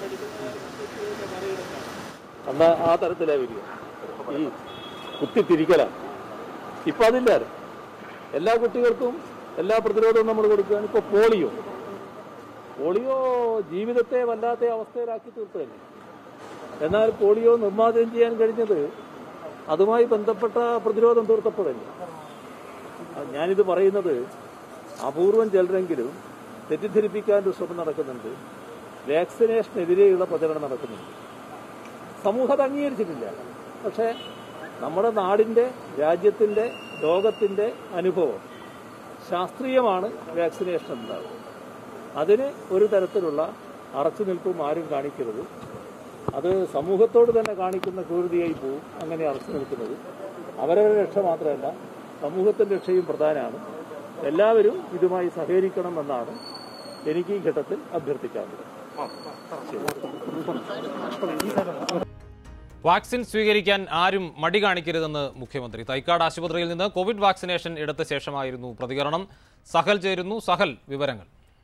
അന്ന് ആ തരത്തിലേ വരിക ഈ കുത്തിത്തിരിക്കലാണ് ഇപ്പൊ അതില്ല എല്ലാ കുട്ടികൾക്കും എല്ലാ പ്രതിരോധവും നമ്മൾ കൊടുക്കുകയാണ് ഇപ്പൊ പോളിയോ പോളിയോ ജീവിതത്തെ വല്ലാത്ത അവസ്ഥയിലാക്കി തീർത്തതല്ലേ എന്നാൽ പോളിയോ നിർമ്മാർജ്ജനം ചെയ്യാൻ കഴിഞ്ഞത് അതുമായി ബന്ധപ്പെട്ട പ്രതിരോധം തീർത്തപ്പോഴല്ലേ ആ, ഞാനിത് പറയുന്നത് അപൂർവം ചിലരെങ്കിലും തെറ്റിദ്ധരിപ്പിക്കാൻ ഒരു ശ്രമം നടക്കുന്നുണ്ട് വാക്സിനേഷനെതിരെയുള്ള പ്രചരണം നടക്കുന്നുണ്ട് സമൂഹം അത് അംഗീകരിച്ചിട്ടില്ല പക്ഷേ നമ്മുടെ നാടിന്റെ രാജ്യത്തിന്റെ ലോകത്തിന്റെ അനുഭവം ശാസ്ത്രീയമാണ് വാക്സിനേഷൻ ഉണ്ടാകുന്നത് അതിന് ഒരു തരത്തിലുള്ള അറച്ചു നിൽപ്പും ആരും കാണിക്കരുത് അത് സമൂഹത്തോട് തന്നെ കാണിക്കുന്ന ക്രൂരതയായി പോവും അങ്ങനെ അറച്ചു നിൽക്കുന്നത് അവരവരുടെ രക്ഷ മാത്രമല്ല സമൂഹത്തിന്റെ രക്ഷയും പ്രധാനമാണ് എല്ലാവരും ഇതുമായി സഹകരിക്കണമെന്നാണ് എനിക്ക് ഈ ഘട്ടത്തിൽ അഭ്യർത്ഥിക്കാറുള്ളത് വാക്സിൻ സ്വീകരിക്കാൻ ആരും മടി കാണിക്കരുതെന്ന് മുഖ്യമന്ത്രി തൈക്കാട് ആശുപത്രിയിൽ നിന്ന് കോവിഡ് വാക്സിനേഷൻ എടുത്ത ശേഷമായിരുന്നു പ്രതികരണം സഹൽ ചേരുന്നു സഹൽ വിവരങ്ങൾ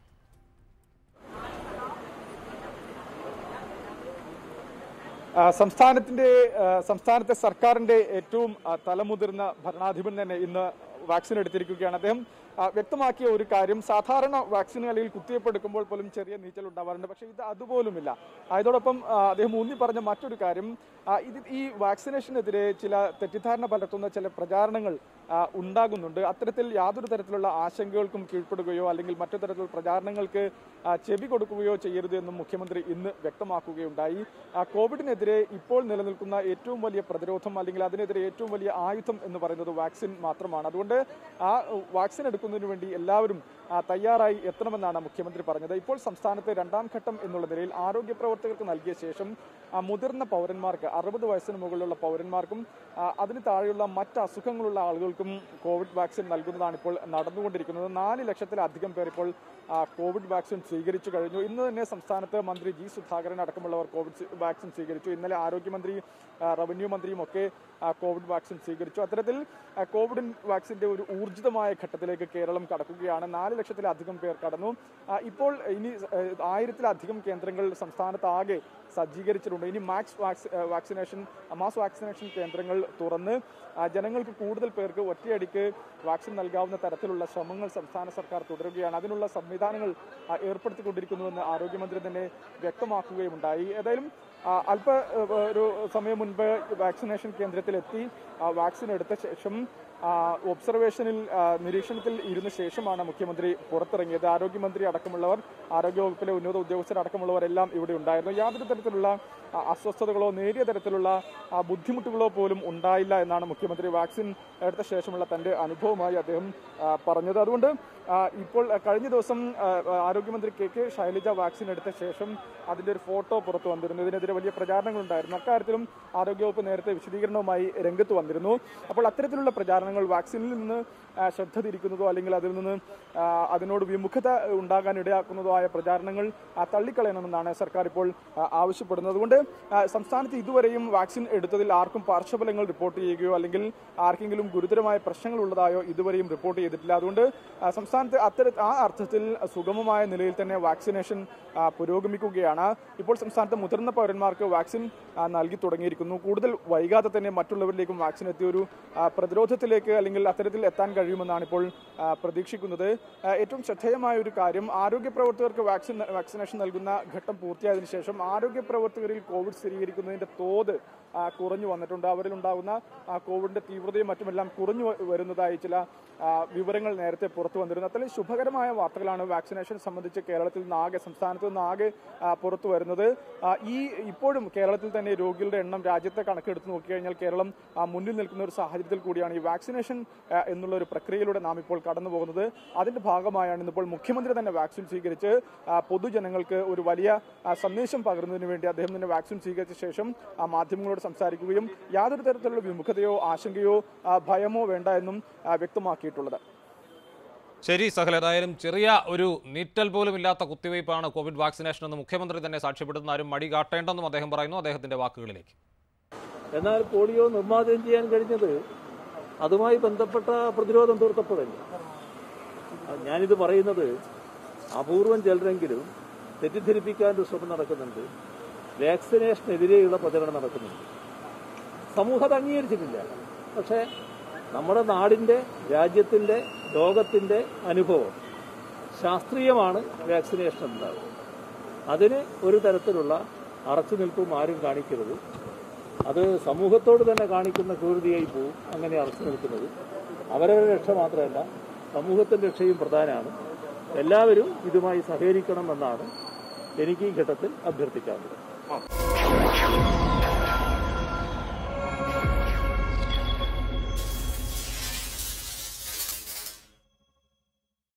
ആ, സംസ്ഥാനത്തിന്റെ ആ, സംസ്ഥാനത്തെ സർക്കാരിന്റെ ഏറ്റവും ആ, തലമുതിർന്ന ഭരണാധിപൻ തന്നെ ഇന്ന് വാക്സിൻ എടുത്തിരിക്കുകയാണ് അദ്ദേഹം ആ, വ്യക്തമാക്കിയ ഒരു കാര്യം സാധാരണ വാക്സിൻ അല്ലെങ്കിൽ കുത്തിവയ്പ് എടുക്കുമ്പോൾ പോലും ചെറിയ നീറ്റൽ ഉണ്ടാവാറുണ്ട് പക്ഷേ ഇത് അതുപോലുമില്ല അതോടൊപ്പം ആ, അദ്ദേഹം ഊന്നി പറഞ്ഞ മറ്റൊരു കാര്യം ആ, ഇത് ഈ വാക്സിനേഷനെതിരെ ചില തെറ്റിദ്ധാരണ പലർത്തുന്ന ചില പ്രചാരണങ്ങൾ ആ, ഉണ്ടാകുന്നുണ്ട് അത്തരത്തിൽ യാതൊരു തരത്തിലുള്ള ആശങ്കകൾക്കും കീഴ്പ്പെടുകയോ അല്ലെങ്കിൽ മറ്റു തരത്തിലുള്ള പ്രചാരണങ്ങൾക്ക് ആ, ചെവി കൊടുക്കുകയോ ചെയ്യരുത് എന്നും മുഖ്യമന്ത്രി ഇന്ന് വ്യക്തമാക്കുകയുണ്ടായി ആ, കോവിഡിനെതിരെ ഇപ്പോൾ നിലനിൽക്കുന്ന ഏറ്റവും വലിയ പ്രതിരോധം അല്ലെങ്കിൽ അതിനെതിരെ ഏറ്റവും വലിയ ആയുധം എന്ന് പറയുന്നത് വാക്സിൻ മാത്രമാണ് അതുകൊണ്ട് ആ വാക്സിൻ എടുക്കുന്നതിന് വേണ്ടി എല്ലാവരും ആ, തയ്യാറായി എത്തണമെന്നാണ് മുഖ്യമന്ത്രി പറഞ്ഞത് ഇപ്പോൾ സംസ്ഥാനത്തെ രണ്ടാം ഘട്ടം എന്നുള്ള നിലയിൽ ആരോഗ്യ പ്രവർത്തകർക്ക് നൽകിയ ശേഷം ആ, മുതിർന്ന പൗരന്മാർക്ക് അറുപത് വയസ്സിന് മുകളിലുള്ള പൗരന്മാർക്കും ആ, അതിന് താഴെയുള്ള മറ്റ് അസുഖങ്ങളുള്ള ആളുകൾക്കും കോവിഡ് വാക്സിൻ നൽകുന്നതാണ് ഇപ്പോൾ നടന്നുകൊണ്ടിരിക്കുന്നത് നാല് ലക്ഷത്തിലധികം പേർ ഇപ്പോൾ ആ, കോവിഡ് വാക്സിൻ സ്വീകരിച്ചു കഴിഞ്ഞു ഇന്ന് തന്നെ സംസ്ഥാനത്ത് മന്ത്രി ജി സുധാകരൻ അടക്കമുള്ളവർ കോവിഡ് സി- വാക്സിൻ സ്വീകരിച്ചു ഇന്നലെ ആരോഗ്യമന്ത്രി ആ, റവന്യൂ മന്ത്രിയും ഒക്കെ ആ, കോവിഡ് വാക്സിൻ സ്വീകരിച്ചു അത്തരത്തിൽ ആ, കോവിഡ് വാക്സിന്റെ ഒരു ഊർജിതമായ ഘട്ടത്തിലേക്ക് കേരളം കടക്കുകയാണ് നാല് ലക്ഷത്തിലധികം പേർ കടന്നു ആ, ഇപ്പോൾ ഇനി ആ, ആയിരത്തിലധികം കേന്ദ്രങ്ങൾ സംസ്ഥാനത്ത് ആകെ സജ്ജീകരിച്ചിട്ടുണ്ട് ഇനി മാക്സ് വാക്സ് ആ, വാക്സിനേഷൻ മാസ് വാക്സിനേഷൻ കേന്ദ്രങ്ങൾ തുറന്ന് ആ, ജനങ്ങൾക്ക് കൂടുതൽ പേർക്ക് ഒറ്റയടിക്ക് വാക്സിൻ നൽകാവുന്ന തരത്തിലുള്ള ശ്രമങ്ങൾ സംസ്ഥാന സർക്കാർ തുടരുകയാണ് അതിനുള്ള സംവിധാനങ്ങൾ ആ, ഏർപ്പെടുത്തിക്കൊണ്ടിരിക്കുന്നുവെന്ന് ആരോഗ്യമന്ത്രി തന്നെ വ്യക്തമാക്കുകയുണ്ടായി ഏതായാലും ആ, അല്പ ഏ, ഒരു സമയം മുൻപ് വാക്സിനേഷൻ കേന്ദ്രത്തിലെത്തി ആ, വാക്സിൻ എടുത്ത ശേഷം ആ, ഒബ്സർവേഷനിൽ ആ, നിരീക്ഷണത്തിൽ ഇരുന്ന ശേഷമാണ് മുഖ്യമന്ത്രി പുറത്തിറങ്ങിയത് ആരോഗ്യമന്ത്രി അടക്കമുള്ളവർ ആരോഗ്യവകുപ്പിലെ ഉന്നത ഉദ്യോഗസ്ഥർ അടക്കമുള്ളവരെല്ലാം ഇവിടെ ഉണ്ടായിരുന്നു യാതൊരു തരത്തിലുള്ള ആ, അസ്വസ്ഥതകളോ നേരിയ തരത്തിലുള്ള ആ, ബുദ്ധിമുട്ടുകളോ പോലും ഉണ്ടായില്ല എന്നാണ് മുഖ്യമന്ത്രി വാക്സിൻ എടുത്ത ശേഷമുള്ള തന്റെ അനുഭവമായി അദ്ദേഹം ആ, പറഞ്ഞത് അതുകൊണ്ട് ആ, ഇപ്പോൾ ആ, കഴിഞ്ഞ ദിവസം ആ, ആ, ആരോഗ്യമന്ത്രി കെ കെ ശൈലജ വാക്സിൻ എടുത്ത ശേഷം അതിന്റെ ഒരു ഫോട്ടോ പുറത്തു വന്നിരുന്നു ഇതിനെതിരെ വലിയ പ്രചാരണങ്ങൾ ഉണ്ടായിരുന്നു അക്കാര്യത്തിലും ആരോഗ്യവകുപ്പ് നേരത്തെ വിശദീകരണവുമായി രംഗത്ത് വന്നിരുന്നു അപ്പോൾ അത്തരത്തിലുള്ള പ്രചാരണങ്ങൾ വാക്സിനിൽ നിന്ന് ആ, ശ്രദ്ധ തിരിക്കുന്നതോ അല്ലെങ്കിൽ അതിൽ നിന്ന് ആ, അതിനോട് വിമുഖത ഉണ്ടാകാൻ ഇടയാക്കുന്നതോ ആയ പ്രചാരണങ്ങൾ ആ, തള്ളിക്കളയണമെന്നാണ് സർക്കാർ ഇപ്പോൾ ആ, ആവശ്യപ്പെടുന്നത് അതുകൊണ്ട് ആ, സംസ്ഥാനത്ത് ഇതുവരെയും വാക്സിൻ എടുത്തതിൽ ആർക്കും പാർശ്വഫലങ്ങൾ റിപ്പോർട്ട് ചെയ്യുകയോ അല്ലെങ്കിൽ ആർക്കെങ്കിലും ഗുരുതരമായ പ്രശ്നങ്ങൾ ഉള്ളതായോ ഇതുവരെയും റിപ്പോർട്ട് ചെയ്തിട്ടില്ല അതുകൊണ്ട് ആ, സംസ്ഥാനത്ത് അത്തര ആ അർത്ഥത്തിൽ സുഗമമായ നിലയിൽ തന്നെ വാക്സിനേഷൻ ആ, പുരോഗമിക്കുകയാണ് ഇപ്പോൾ സംസ്ഥാനത്ത് മുതിർന്ന പൗരന്മാർക്ക് വാക്സിൻ ആ, നൽകി തുടങ്ങിയിരിക്കുന്നു കൂടുതൽ വൈകാതെ തന്നെ മറ്റുള്ളവരിലേക്കും വാക്സിൻ എത്തിയ ഒരു ആ, പ്രതിരോധത്തിലേക്ക് അല്ലെങ്കിൽ അത്തരത്തിൽ എത്താൻ കഴിയുമെന്നാണ് ഇപ്പോൾ ആ, പ്രതീക്ഷിക്കുന്നത് ആ, ഏറ്റവും ശ്രദ്ധേയമായ ഒരു കാര്യം ആരോഗ്യ പ്രവർത്തകർക്ക് വാക്സിൻ വാക്സിനേഷൻ നൽകുന്ന ഘട്ടം പൂർത്തിയായതിനു ശേഷം ആരോഗ്യ പ്രവർത്തകരിൽ കോവിഡ് സ്ഥിരീകരിക്കുന്നതിന്റെ തോത് ആ, കുറഞ്ഞു വന്നിട്ടുണ്ട് അവരിൽ ഉണ്ടാകുന്ന ആ, കോവിഡിന്റെ തീവ്രതയും മറ്റുമെല്ലാം കുറഞ്ഞു വ- വരുന്നതായി ചില ആ, വിവരങ്ങൾ നേരത്തെ പുറത്തു വന്നിരുന്നു അത്രയും ശുഭകരമായ വാർത്തകളാണ് വാക്സിനേഷൻ സംബന്ധിച്ച് കേരളത്തിൽ നിന്ന് ആകെ സംസ്ഥാനത്ത് നിന്ന് ആകെ ആ, പുറത്തു വരുന്നത് ആ, ഈ ഇപ്പോഴും കേരളത്തിൽ തന്നെ രോഗികളുടെ എണ്ണം രാജ്യത്തെ കണക്കെടുത്ത് നോക്കിക്കഴിഞ്ഞാൽ കേരളം ആ, മുന്നിൽ നിൽക്കുന്ന ഒരു സാഹചര്യത്തിൽ കൂടിയാണ് ഈ വാക്സിനേഷൻ ആ, എന്നുള്ള ഒരു പ്രക്രിയയിലൂടെ നാം ഇപ്പോൾ കടന്നു പോകുന്നത് അതിന്റെ ഭാഗമായാണ് ഇന്നിപ്പോൾ മുഖ്യമന്ത്രി തന്നെ വാക്സിൻ സ്വീകരിച്ച് ആ, പൊതുജനങ്ങൾക്ക് ഒരു വലിയ ആ, സന്ദേശം പകരുന്നതിന് വേണ്ടി അദ്ദേഹം തന്നെ വാക്സിൻ സ്വീകരിച്ച ശേഷം ആ, മാധ്യമങ്ങളോട് സംസാരിക്കുകയും യാതൊരു തരത്തിലുള്ള വിമുഖതയോ ആശങ്കയോ ആ, ഭയമോ വേണ്ട എന്നും ആ, വ്യക്തമാക്കിയിട്ടുള്ളത് ശരി സഹൽ ഏതായാലും ചെറിയ ഒരു നീറ്റൽ പോലും ഇല്ലാത്ത കുത്തിവയ്പ്പാണ് കോവിഡ് വാക്സിനേഷൻ എന്ന് മുഖ്യമന്ത്രി തന്നെ സാക്ഷ്യപ്പെടുത്തുന്ന ആരും മടി കാട്ടേണ്ടെന്നും അദ്ദേഹം പറയുന്നു അദ്ദേഹത്തിന്റെ വാക്കുകളിലേക്ക് എന്നാൽ പോളിയോ നിർമ്മാർജ്ജനം ചെയ്യാൻ കഴിഞ്ഞത് അതുമായി ബന്ധപ്പെട്ട പ്രതിരോധം തീർത്തപ്പോഴല്ലേ ആ, ഞാനിത് പറയുന്നത് അപൂർവം ചിലരെങ്കിലും തെറ്റിദ്ധരിപ്പിക്കാൻ ഒരു ശ്രമം നടക്കുന്നുണ്ട് വാക്സിനേഷനെതിരെയുള്ള പ്രചരണം നടക്കുന്നുണ്ട് സമൂഹം അത് അംഗീകരിച്ചിട്ടില്ല പക്ഷേ നമ്മുടെ നാടിന്റെ രാജ്യത്തിന്റെ ലോകത്തിന്റെ അനുഭവം ശാസ്ത്രീയമാണ് വാക്സിനേഷൻ ഉണ്ടാകുന്നത് അതിന് ഒരു തരത്തിലുള്ള അറച്ചു നിൽപ്പും ആരും കാണിക്കരുത് അത് സമൂഹത്തോട് തന്നെ കാണിക്കുന്ന ക്രൂരതയായി പോവും അങ്ങനെ അറച്ചു നിൽക്കുന്നത് അവരവരുടെ രക്ഷ മാത്രമല്ല സമൂഹത്തിന്റെ രക്ഷയും പ്രധാനമാണ് എല്ലാവരും ഇതുമായി സഹകരിക്കണമെന്നാണ് എനിക്ക് ഈ ഘട്ടത്തിൽ അഭ്യർത്ഥിക്കാറുള്ളത്